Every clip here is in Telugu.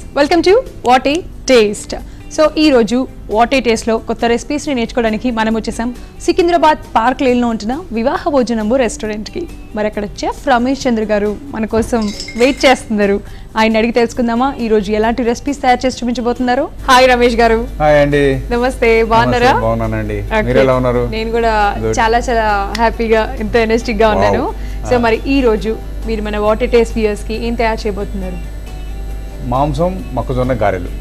Welcome to what a taste so ఈ రోజు వాట్ ఏ టేస్ట్లో కొత్త రెసిపీస్ని నేర్చుకోవడానికి మనం వచ్చేసాం సికింద్రాబాద్ పార్క్ లేన్లో ఉంటున్న వివాహ భోజనము రెస్టారెంట్కి మరి అక్కడ చెఫ్ రమేష్ చంద్ర గారు మన కోసం వెయిట్ చేస్తున్నారు ఆయన అడిగి తెలుసుకుందామా ఈ రోజు ఎలాంటి రెసిపీస్ తయారు చేసి చూపించబోతున్నారు హాయ్ రమేష్ గారు హాయ్ అండి నమస్తే బాగున్నారా నమస్తే, బాగున్నానండి Okay. మీరు ఎలా ఉన్నారు నేను కూడా Good. చాలా చాలా హ్యాపీగా ఎంతో ఎనర్జిటిక్ గా ఉన్నాను Wow. సో మరి ఈ రోజు మీరు మన వాటర్ టేస్ట్ వ్యూయర్స్ కి ఏం తయారు చేయబోతున్నారు మాంసం మొక్కజొన్న గారెలు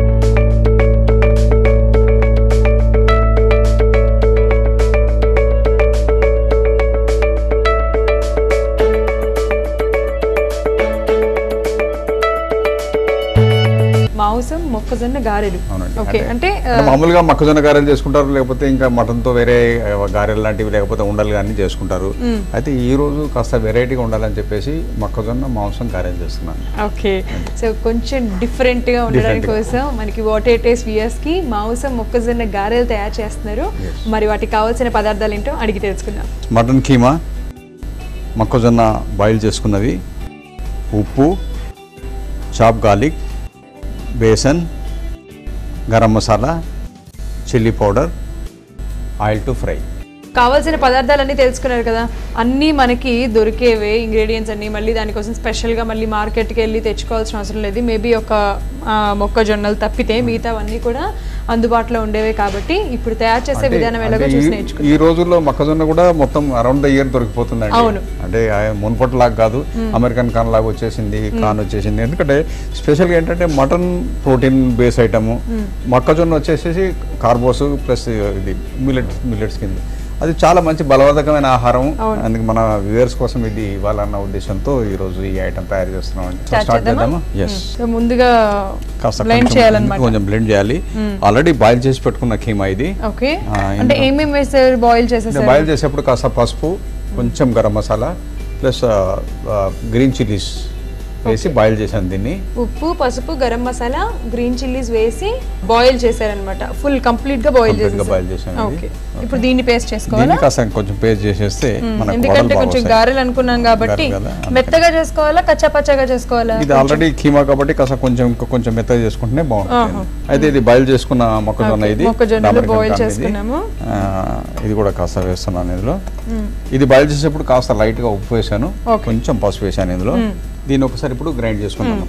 మాంసం మొక్కజొన్న గారెలు అవునండి ఓకే అంటే ఆ, అంటే మామూలుగా మొక్కజొన్న గారెలు చేసుకుంటారు లేకపోతే ఇంకా మటన్ తో వేరే ఆ, గారెలు లాంటివి లేకపోతే ఉండలు కానీ చేసుకుంటారు అయితే ఈ రోజు కాస్త వెరైటీగా ఉండాలని చెప్పేసి మొక్కజొన్న మాంసం గారెలు చేస్తున్నాను ఓకే సో కొంచెం డిఫరెంట్ గా ఉండడం Different గా. కోసం మనకి వాటర్ టేస్ట్ వ్యూయర్స్ కి మాంసం మొక్కజొన్న గారెలు తయారు చేస్తున్నారు Yes. మరి వాటికి కావాల్సిన పదార్థాలు ఏంటో అడిగి తెలుసుకుందాం మటన్ కీమా మొక్కజొన్న బాయిల్ చేసుకున్నది ఉప్పు chop garlic besan garam masala chilli powder oil to fry కావాల్సిన పదార్థాలన్నీ తెలుసుకున్నారు కదా అన్నీ మనకి దొరికేవే ఇంగ్రీడియంట్స్ అన్నీ మళ్ళీ దానికోసం స్పెషల్గా మళ్ళీ మార్కెట్కి వెళ్ళి తెచ్చుకోవాల్సిన అవసరం లేదు మేబీ ఒక ఆ, మొక్కజొన్నలు తప్పితే మిగతావన్నీ కూడా అందుబాటులో ఉండేవే కాబట్టి ఇప్పుడు తయారు చేసే అంటే- విధానం ఎలాగో అంటే చూసి ఈ- నేర్చుకున్నాం ఈ రోజుల్లో మొక్కజొన్న కూడా మొత్తం అరౌండ్ ద ఇయర్ దొరికిపోతుందండి అవును. అంటే మున్పటి లాగా కాదు అమెరికన్ కాన్ లాగా వచ్చేసింది కాన్ వచ్చేసింది ఎందుకంటే స్పెషల్గా ఏంటంటే మటన్ ప్రోటీన్ బేస్ ఐటమ్ మొక్కజొన్న వచ్చేసేసి కార్బోస్ ప్లస్ ఇది మిల్లెట్ మిల్లెట్స్ కింద అది చాలా మంచి బలవర్ధకమైన ఆహారం అందుకే మన వ్యూవర్స్ కోసం ఇది ఇవ్వాలన్న ఉద్దేశంతో ఈ రోజు ఈ ఐటమ్ తయారు చేస్తున్నాం Start స్టార్ట్ చేద్దామా? చేద్దామా ఎస్ సో ముందుగా కాస్త బ్లెండ్ కొంచెం- చేయాలన్నమాట కొంచెం బ్లెండ్ చేయాలి ఆల్రెడీ బాయిల్ చేసి పెట్టుకున్న కీమా ఇది ఓకే ఆ, అంటే ఏమేమి వేసారు బాయిల్ చేసేసారు బాయిల్ చేసేప్పుడు కాస్త పసుపు కొంచెం garam masala plus green chillies వేసి బాయిల్ చేశాను దీన్ని ఉప్పు పసుపు గరం మసాలా గ్రీన్ చిల్లీస్ వేసి బాయిల్ చేశారనమాట ఫుల్ కంప్లీట్ గా బాయిల్ Complete గా చేసేసారు boil చేశాను ఓకే ఇది. ఇప్పుడు దీన్ని పేస్ట్ చేసుకోవాలా దీన్ని కాస్త కొంచెం పేస్ట్ చేసేస్తే మనకు ఎందుకంటే వడలు బాగా కొంచెం వస్తాయి. గారెలు అనుకున్నాం కాబట్టి గారెలు కదా, అందుకని. మెత్తగా చేసుకోవాలా కచ్చా పచ్చగా చేసుకోవాలా ఇది ఆల్రెడీ కీమా కాబట్టి కాస్త కొంచెం ఇంకా కొంచెం మెత్తగా చేసుకుంటేనే బాగుంటుంది అయితే ఇది బాయిల్ చేసుకున్న మొక్కజొన్న Okay. ఇది మొక్కజొన్నలు American boil corn ఇది. చేసుకున్నాము. ఆ, ఇది కూడా కాస్త వేస్తున్నాను ఇందులో ఇది బాయిల్ చేసేప్పుడు కాస్త లైట్ గా ఉప్పు వేసాను Okay. కొంచెం పసుపు వేసాను ఇందులో దీన్ని ఒకసారి ఇప్పుడు గ్రైండ్ చేసుకుంటాము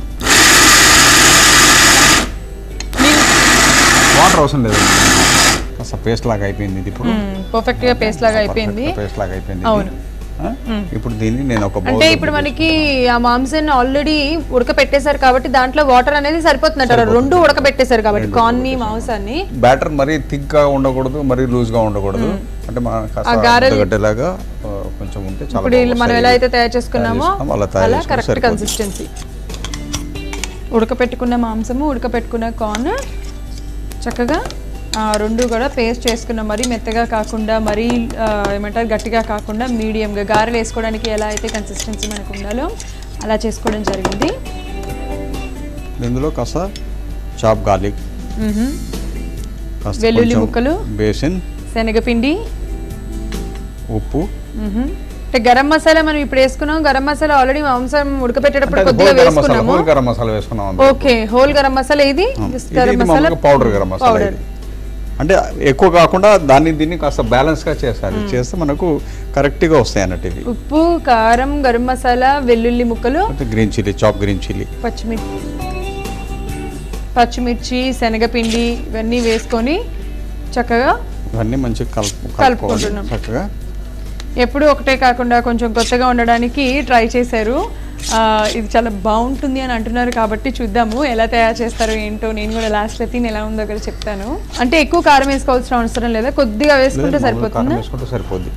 వాటర్ అవసరం లేదు కాస్త పేస్ట్ లాగా అయిపోయింది ఇది ఇప్పుడు పర్ఫెక్ట్ గా పేస్ట్ లాగా అయిపోయింది పేస్ట్ లాగా అయిపోయింది అవును. ఇది. ఆ? ఇప్పుడు దీన్ని నేను ఒక అంటే ఇప్పుడు మనకి ఆ మాంసాన్ని ఆల్రెడీ ఉడకపెట్టేశారు కాబట్టి దాంట్లో వాటర్ అనేది సరిపోతుందంటారు రెండు ఉడకబెట్టేశారు కాబట్టి కార్న్ ని మాంసాన్ని బ్యాటర్ మరీ థిక్ గా ఉండకూడదు మరీ లూజ్ గా ఉండకూడదు అంటే మన ఆ గారెలు- గడ్డలాగా కొంచెం ఉంటే చాలా ఇప్పుడు వీళ్ళు మనం బాగా ఎలా వస్తాయి. అయితే తయారు చేసుకున్నామో తయారు చేసుకున్నామో అలా తయారు అలా చేసుకుంటే కరెక్ట్ సరిపోతుంది. కన్సిస్టెన్సీ ఉడకపెట్టుకున్న మాంసము ఉడకపెట్టుకున్న కార్న్ చక్కగా ఆ, రెండు కూడా పేస్ట్ చేసుకున్న మరీ మెత్తగా కాకుండా మరీ ఆ, ఏమంటారు గట్టిగా కాకుండా మీడియంగా గారెలు వేసుకోవడానికి ఎలా అయితే కన్సిస్టెన్సీ మనకు ఉండాలో అలా చేసుకోవడం జరిగింది ఇందులో కాస్త చాప్ గార్లిక్ మ్హూ. కాస్త వెల్లుల్లి కొంచెం ముక్కలు. బేసిన్ శనగపిండి ఉప్పు మ్హూ. అంటే గరం మసాలా మనం ఇప్పుడు వేసుకున్నాం గరం మసాలా ఆల్రెడీ మాంసం ఉడకపెట్టేటప్పుడు అంటే కొద్దిగా హోల్ గరం మసాలా వేసుకున్నాము హోల్ గరం మసాలా వేసుకున్నాం అందులో. ఓకే హోల్ గరం మసాలా ఇది ఇది- Just గరం ఇది మసాలా మామూలుగా పౌడర్ గరం మసాలా పౌడర్ ఇది అంటే ఎక్కువ కాకుండా దాన్ని దీన్ని కాస్త బ్యాలెన్స్ గా చేయాలి చేస్తే మనకు కరెక్ట్ గా వస్తాయి అన్నట్టు ఇవి ఉప్పు కారం గరం మసాలా వెల్లుల్లి ముక్కలు green chilli chop green chilli పచ్చిమిర్చి పచ్చిమిర్చి శనగపిండి ఇవన్నీ వేసుకొని చక్కగా ఇవన్నీ మంచిగా కలుపు కలుపుకోవాలి కలుపుకుంటున్నాం. చక్కగా ఎప్పుడు ఒకటే కాకుండా కొంచెం కొత్తగా ఉండడానికి ట్రై చేశారు ఆ, ఇది చాలా బాగుంటుంది అని అంటున్నారు కాబట్టి చూద్దాము ఎలా తయారు చేస్తారో ఏంటో నేను కూడా లాస్ట్ తిని ఎలా ఉందో కూడా చెప్తాను అంటే ఎక్కువ కారం వేసుకోవాల్సిన అవసరం లేదా కొద్దిగా వేసుకుంటే లేదు, మామూలుగా కారం సరిపోతుందా వేసుకుంటే సరిపోద్ది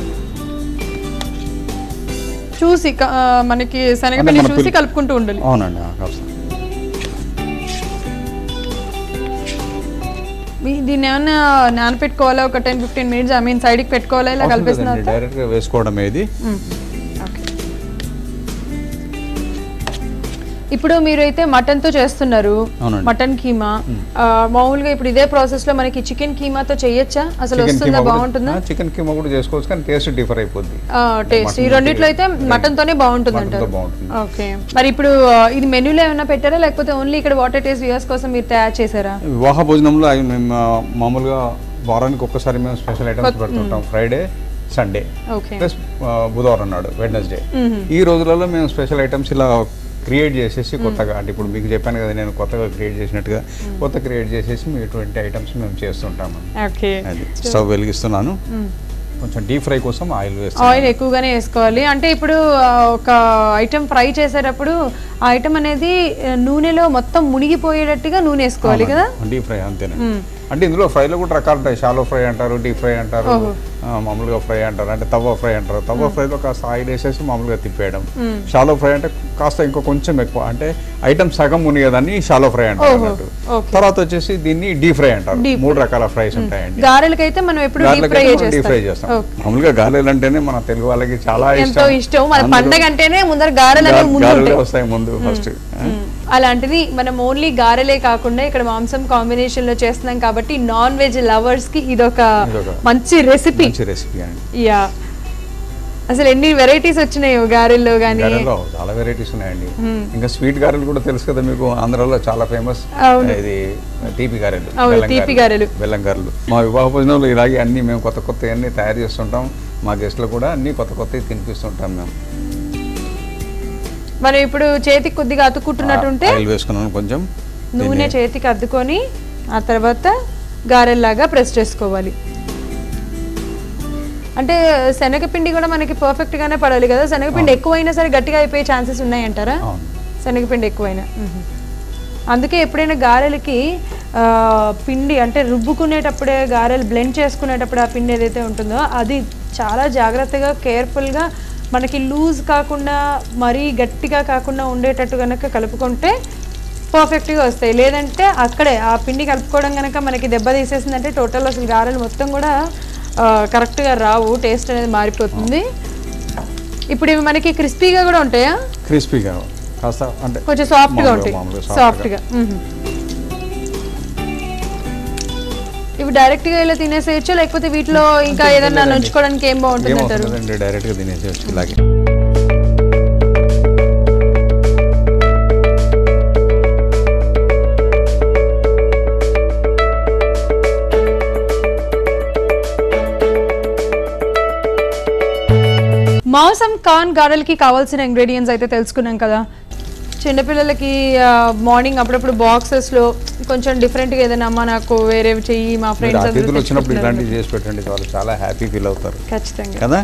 చూసి క- ఆ, మనకి శనగపిండి మన చూసి పిల్ల- కలుపుకుంటూ ఉండాలి అవునండి ఆ, కాస్త మీ- దీన్ని ఏమన్నా నానపెట్టుకోవాలా ఒక ten fifteen minutes I mean సైడ్కి పెట్టుకోవాలా ఇలా కలిపేసిన తర్వాత? డైరెక్ట్ గా వేసుకోవడమే ఇది మ్మ్. ఓకే. ఇప్పుడు మీరైతే మటన్ తో చేస్తున్నారు అవునండి. మటన్ కీమా ఆ, మామూలుగా ఇప్పుడు ఇదే ప్రాసెస్ లో మనకి చికెన్ కీమాతో చేయొచ్చా అసలు చికెన్ వస్తుందా కీమా బాగుంటుందా చికెన్ కీమా కూడా చేసుకోవచ్చు కానీ టేస్ట్ డిఫర్ అయిపోద్ది టేస్ట్ ఈ రెండిట్లో అయితే మటన్ తోనే బాగుంటుంది మటన్తో అంటారు బాగుంటుంది ఓకే మరి ఇప్పుడు ఆ, ఇది మెనూలో ఏమైనా పెట్టారా లేకపోతే ఓన్లీ ఇక్కడ వాటర్ టేస్ట్ వ్యూస్ కోసం మీరు తయారు చేశారా వివాహ భోజనంలో అవి మేము ఆ, మామూలుగా వారానికి ఒక్కసారి మేము స్పెషల్ ఐటమ్స్ పెడుతుంటాం ఫ్రైడే సండే ఓకే ప్లస్ బుధవారం నాడు వెడ్నెస్డే ఈ రోజులలో మేము స్పెషల్ ఐటమ్స్ ఇలా క్రియేట్ చేసేసి కొత్తగా అంటే ఇప్పుడు మీకు చెప్పాను కదా నేను కొత్తగా క్రియేట్ చేసినట్టుగా కొత్త క్రియేట్ చేసేసి మేము ఇటువంటి ఐటమ్స్ మేము చేస్తుంటాము ఓకే అది స్టవ్ వెలిగిస్తున్నాను కొంచెం డీప్ ఫ్రై కోసం ఆయిల్ వేస్తాను ఆయిల్ ఎక్కువగానే వేసుకోవాలి అంటే ఇప్పుడు ఆ, ఒక ఐటెం ఫ్రై చేసేటప్పుడు ఆ ఐటెం అనేది ఆ, నూనెలో మొత్తం మునిగిపోయేటట్టుగా నూనె వేసుకోవాలి కదా డీప్ ఫ్రై అంతేనే అంటే ఇందులో ఫ్రైలో కూడా రకాలు ఉంటాయి షాలో ఫ్రై అంటారు డీప్ ఫ్రై అంటారు ఆ, మామూలుగా ఫ్రై అంటారు అంటే తవ్వ ఫ్రై అంటారు తవ్వ ఫ్రైలో కాస్త ఆయిల్ వేసేసి మామూలుగా తిప్పేయడం షాలో ఫ్రై అంటే కాస్త ఇంకో కొంచెం ఎక్కువ అంటే ఐటమ్ సగం మునిగేదాన్ని షాలో ఫ్ై అంటారు అన్నట్టు ఓకే. తర్వాత వచ్చేసి దీన్ని డీప్ ఫ్రై అంటారు Deep మూడు రకాల ఫ్రైస్ ఉంటాయండి గారెలకైతే మనం ఎప్పుడు డీప్ ఫ్రై డీప్ ఫ్రై చేస్తాం చేస్తాం మామూలుగా గారెలు అంటేనే మన తెలుగు వాళ్ళకి చాలా ఎంతో ఇష్టం ఇష్టం మన అందరూ పండగ అంటేనే ముందర గారెలు అనేవి ముందు గారెలే ఉంటాయి వస్తాయి ముందు ఫస్ట్ మ్మ్. అలాంటిది మనం ఓన్లీ గారెలే కాకుండా ఇక్కడ మాంసం కాంబినేషన్ లో చేస్తున్నాం కాబట్టి నాన్ వెజ్ లవర్స్ కి ఇదొక ఇదొక మంచి రెసిపీ మంచి రెసిపీ అండి యా అసలు ఎన్ని వెరైటీస్ వచ్చినాయో గారెల్లో గానీ గారెల్లో చాలా వెరైటీస్ ఉన్నాయండి ఇంకా స్వీట్ గారెలు కూడా తెలుసు కదా మీకు ఆంధ్రాలో చాలా ఫేమస్ అవును. ఇది తీపి గారెలు అవును, బెల్లం తీపి గారెలు. బెల్లం గారెలు మా వివాహ భోజనంలో ఇలాగే అన్ని మేము కొత్త కొత్త అన్ని తయారు చేస్తుంటాం మా గెస్ట్లు కూడా అన్ని కొత్త కొత్తవి తినిపిస్తుంటాం మేము మనం ఇప్పుడు చేతికి కొద్దిగా అతుక్కుంటున్నట్టుంటే ఆయిల్ వేసుకున్నాను కొంచెం నూనె చేతికి అద్దుకొని ఆ తర్వాత గారెల్లాగా ప్రెస్ చేసుకోవాలి అంటే శనగపిండి కూడా మనకి పర్ఫెక్ట్ గానే పడాలి కదా శనగపిండి ఎక్కువైనా సరే గట్టిగా అయిపోయే ఛాన్సెస్ ఉన్నాయంటారా అవును శనగపిండి ఎక్కువైనా మ్మ్. అందుకే ఎప్పుడైనా గారెలకి ఆ, పిండి అంటే రుబ్బుకునేటప్పుడే గారెలు బ్లెండ్ చేసుకునేటప్పుడు ఆ పిండి ఏదైతే ఉంటుందో అది చాలా జాగ్రత్తగా కేర్ఫుల్గా మనకి లూజ్ కాకుండా మరీ గట్టిగా కాకుండా ఉండేటట్టు కనుక కలుపుకుంటే పర్ఫెక్ట్గా వస్తాయి లేదంటే అక్కడే ఆ పిండి కలుపుకోవడం కనుక మనకి దెబ్బ తీసేసిందంటే టోటల్ అసలు గారెలు మొత్తం కూడా ఆ, కరెక్ట్గా రావు టేస్ట్ అనేది మారిపోతుంది ఇప్పుడు ఇవి మనకి క్రిస్పీగా కూడా ఉంటాయా క్రిస్పీగా కాస్త అంటే కొంచెం సాఫ్ట్గా మామూలుగా- ఉంటాయి మామూలుగా soft సాఫ్ట్గా ఇవి డైరెక్ట్గా ఇలా తినేసేయచ్చా లేకపోతే వీటిలో ఇంకా ఏదన్నా నంచుకోవడానికి ఏం బాగుంటుంది అంటారు ఏమవుతుందండి డైరెక్ట్గా తినేసేయచ్చు ఇలాగే మాంసం కాన్ గారెలకి కావాల్సిన ఇంగ్రీడియంట్స్ అయితే తెలుసుకున్నాం కదా చిన్నపిల్లలకి మార్నింగ్ అప్పుడప్పుడు బాక్సెస్ లో కొంచెం డిఫరెంట్ గా ఏదైనా అమ్మ నాకు వేరే చెయ్యి మా మీరు ఫ్రెండ్స్ అతిథులు వచ్చినప్పుడు ఇలాంటివి చేసి పెట్టండి వాళ్ళు చాలా హ్యాపీ ఫీల్ అవుతారు ఖచ్చితంగా కదా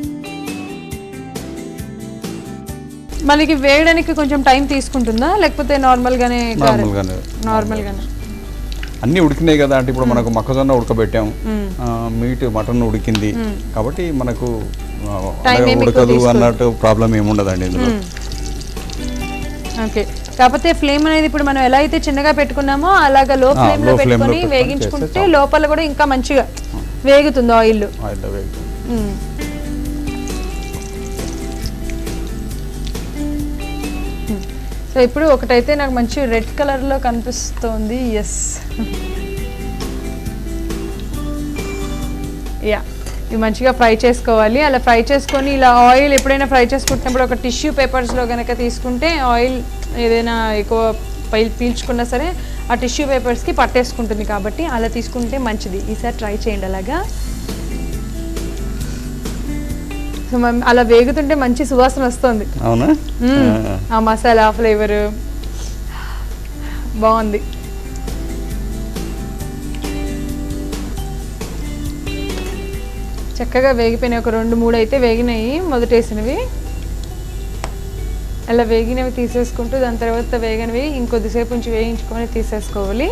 మనకి వేయడానికి కొంచెం టైం తీసుకుంటుందా లేకపోతే నార్మల్ గానే నార్మల్గానే నార్మల్ గానే అన్నీ ఉడికినాయి కదా అంటే ఇప్పుడు మనకు మొక్కజొన్న ఉడకబెట్టాం ఆ, మీట్ మటన్ ఉడికింది కాబట్టి మనకు ఆ, Time అలాగే ఏమి ఎక్కువ ఉడకదు తీసుకోదు. అన్నట్టు ప్రాబ్లం ఏమి ఉండదండి ఇందులో ఓకే కాకపోతే ఫ్లేమ్ అనేది ఇప్పుడు మనం ఎలా అయితే చిన్నగా పెట్టుకున్నామో అలాగా లో ఆ, ఫ్లేమ్ లో low flame లో పెట్టుకొని పెట్టుకొని వేగించుకుంటే చేస్తే లోపల కూడా ఇంకా మంచిగా వేగుతుంది ఆయిల్ ఆయిల్లో వేగుతుంది. సో ఇప్పుడు ఒకటైతే నాకు మంచి రెడ్ కలర్ లో కనిపిస్తోంది ఎస్ యా ఇవి మంచిగా ఫ్రై చేసుకోవాలి అలా ఫ్రై చేసుకొని ఇలా ఆయిల్ ఎప్పుడైనా ఫ్రై చేసుకుంటున్నప్పుడు ఒక టిష్యూ పేపర్స్లో కనుక తీసుకుంటే ఆయిల్ ఏదైనా ఎక్కువ పైల్ పీల్చుకున్నా సరే ఆ టిష్యూ పేపర్స్కి పట్టేసుకుంటుంది కాబట్టి అలా తీసుకుంటే మంచిది ఈసారి ట్రై చేయండి అలాగా సో మనం అలా వేగుతుంటే మంచి సువాసన వస్తుంది అవునా మ్మ్. ఆ, ఆ మసాలా ఫ్లేవర్ బాగుంది చక్కగా వేగిపోయినాయి ఒక రెండు మూడు అయితే వేగినాయి మొదటేసినవి అలా వేగినవి తీసేసుకుంటూ దాని తర్వాత వేగనివి ఇంకొద్దిసేపు ఉంచి వేయించుకొని తీసేసుకోవాలి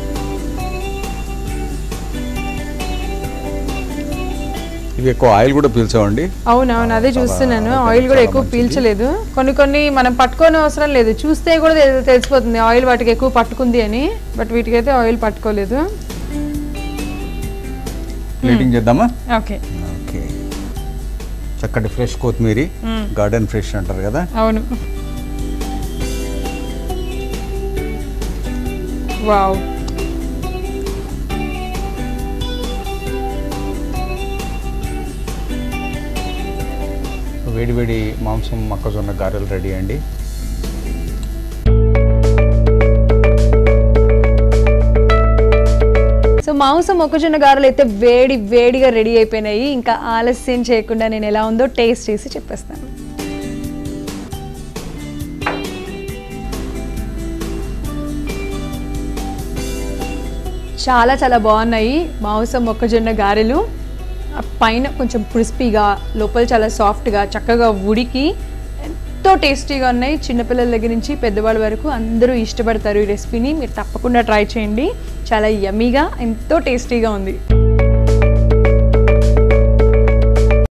ఇవి ఎక్కువ ఆయిల్ కూడా పీల్చవండి అవునవును అదే చాలా చూస్తున్నాను ఆరోగ్యానికి ఆయిల్ కూడా చాలా ఎక్కువ మంచిది. పీల్చలేదు కొన్ని కొన్ని మనం పట్టుకోని అవసరం లేదు చూస్తే కూడా తెలి- తెలిసిపోతుంది ఆయిల్ వాటికి ఎక్కువ పట్టుకుంది అని బట్ వీటికైతే ఆయిల్ పట్టుకోలేదు ప్లేటింగ్ చేద్దామా ఓకే ఓకే చక్కటి ఫ్రెష్ కొత్తిమీర గార్డెన్ ఫ్రెష్ అంటారు కదా అవును వావ్ వేడి వేడి మాంసం మొక్కజొన్న గారెలు రెడీ అండి సో మాంసం మొక్కజొన్న గారెలు అయితే వేడి వేడిగా రెడీ అయిపోయినాయి ఇంకా ఆలస్యం చేయకుండా నేను ఎలా ఉందో టేస్ట్ చేసి చెప్పేస్తాను చాలా చాలా బాగున్నాయి మాంసం మొక్కజొన్న గారెలు ఆ పైన కొంచెం క్రిస్పీగా లోపల చాలా సాఫ్ట్గా చక్కగా ఉడికి ఎంతో టేస్టీగా ఉన్నాయి చిన్నపిల్లల దగ్గర నుంచి పెద్దవాళ్ళ వరకు అందరూ ఇష్టపడతారు ఈ రెసిపీని మీరు తప్పకుండా ట్రై చేయండి చాలా యమ్మీగా ఎంతో టేస్టీగా ఉంది